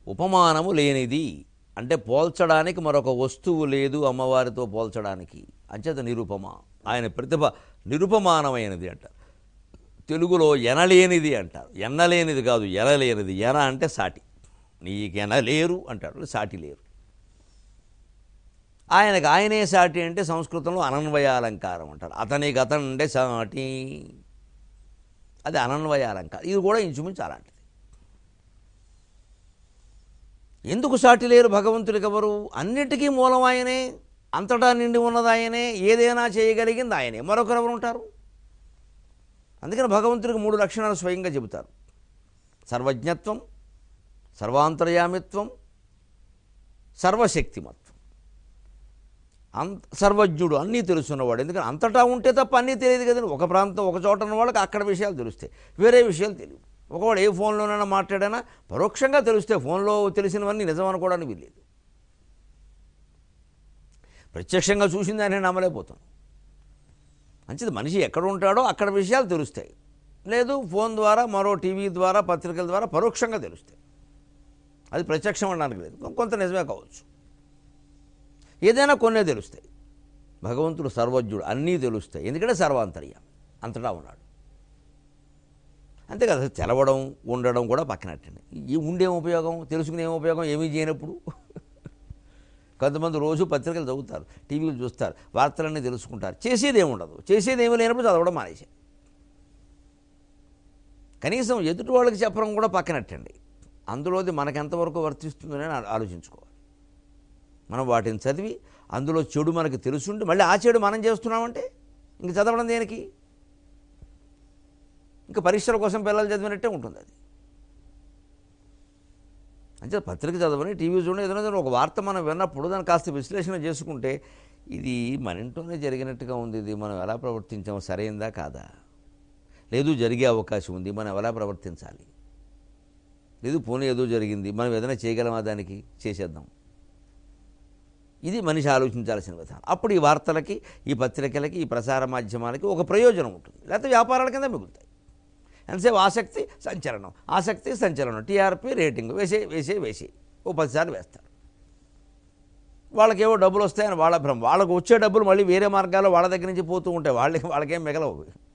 ఉపమానము లేనిది అంటే పోల్చడానికి మరొక వస్తువు లేదు అమ్మవారితో పోల్చడానికి అంచేత నిరుపమ ఆయన ప్రతిభ నిరుపమానమైనది అంటారు తెలుగులో ఎనలేనిది అంటారు ఎన్నలేనిది కాదు ఎనలేనిది ఎన అంటే సాటి నీకెనలేరు అంటాడు సాటి లేరు ఆయనకు ఆయనే సాటి అంటే సంస్కృతంలో అనన్వయాలంకారం అంటారు అతనికి అతనంటే సాటి అది అనన్వయాలంకారం ఇది కూడా ఇంచుమించు అలాంటిది ఎందుకు సాటి లేరు భగవంతుడికి ఎవరు అన్నిటికీ మూలం ఆయనే అంతటా నిండి ఉన్నది ఆయనే ఏదైనా చేయగలిగింది ఆయనే మరొకరు ఎవరు ఉంటారు అందుకని భగవంతుడికి మూడు లక్షణాలు స్వయంగా చెబుతారు సర్వజ్ఞత్వం సర్వాంతర్యామిత్వం సర్వశక్తిమత్వం అంత సర్వజ్ఞుడు అన్నీ తెలుసున్నవాడు ఎందుకంటే అంతటా ఉంటే తప్ప అన్నీ తెలియదు కదండి ఒక ప్రాంతం ఒక చోట ఉన్న వాళ్ళకి అక్కడ విషయాలు తెలుస్తాయి వేరే విషయాలు తెలియవు ఒకవాడు ఏ ఫోన్లోనైనా మాట్లాడానా పరోక్షంగా తెలిస్తే ఫోన్లో తెలిసినవన్నీ నిజం అనుకోవడానికి వీల్లేదు ప్రత్యక్షంగా చూసింది ఆయన నమ్మలేకపోతాను మంచిది మనిషి ఎక్కడ ఉంటాడో అక్కడ విషయాలు తెలుస్తాయి లేదు ఫోన్ ద్వారా మరో టీవీ ద్వారా పత్రికల ద్వారా పరోక్షంగా తెలుస్తాయి అది ప్రత్యక్షం అనడానికి లేదు కొంత నిజమే కావచ్చు ఏదైనా కొన్నే తెలుస్తాయి భగవంతుడు సర్వజ్ఞుడు అన్నీ తెలుస్తాయి ఎందుకంటే సర్వాంతర్యం అంతటా ఉన్నాడు అంతే కదా తెలవడం ఉండడం కూడా పక్కనట్టండి ఈ ఉండేం ఉపయోగం తెలుసుకునే ఏం ఉపయోగం ఏమీ చేయనప్పుడు కొంతమంది రోజు పత్రికలు చదువుతారు టీవీలు చూస్తారు వార్తలన్నీ తెలుసుకుంటారు చేసేది ఏమి ఉండదు చేసేది ఏమీ లేనప్పుడు చదవడం మానేశారు కనీసం ఎదుటి వాళ్ళకి చెప్పడం కూడా పక్కనట్టండి అందులోది మనకు ఎంతవరకు వర్తిస్తుందని ఆ- ఆలోచించుకోవాలి మనం వాటిని చదివి అందులో చెడు మనకు తెలుసుండి మళ్ళీ ఆ చెడు మనం చేస్తున్నామంటే ఇంక చదవడం దేనికి ఇంకా పరీక్షల కోసం పిల్లలు చదివినట్టే ఉంటుంది అది అంటే పత్రిక చదవని టీవీ చూడండి ఏదైనా సరే ఒక వార్త మనం విన్నప్పుడు దాన్ని కాస్త విశ్లేషణ చేసుకుంటే ఇది మన ఇంట్లోనే జరిగినట్టుగా ఉంది ఇది మనం ఎలా ప్రవర్తించాము సరైందా కాదా లేదు జరిగే అవకాశం ఉంది మనం ఎలా ప్రవర్తించాలి లేదు పోనీ ఏదో జరిగింది మనం ఏదైనా చేయగలమా దానికి చేసేద్దాం ఇది మనిషి ఆలోచించాల్సిన విధానం అప్పుడు ఈ వార్తలకి ఈ పత్రికలకి ఈ ప్రసార మాధ్యమాలకి ఒక ప్రయోజనం ఉంటుంది లేకపోతే వ్యాపారాల కింద మిగులుతాయి ఎంతసేపు ఆసక్తి సంచలనం ఆసక్తి సంచలనం టీఆర్పీ రేటింగ్ వేసే వేసే వేసే ఓ పదిసార్లు వేస్తారు వాళ్ళకేవో డబ్బులు వస్తాయని వాళ్ళ భ్రమ వాళ్ళకు వచ్చే డబ్బులు మళ్ళీ వేరే మార్గాల్లో వాళ్ళ దగ్గర నుంచి పోతూ ఉంటాయి వాళ్ళకి వాళ్ళకేం మిగలవు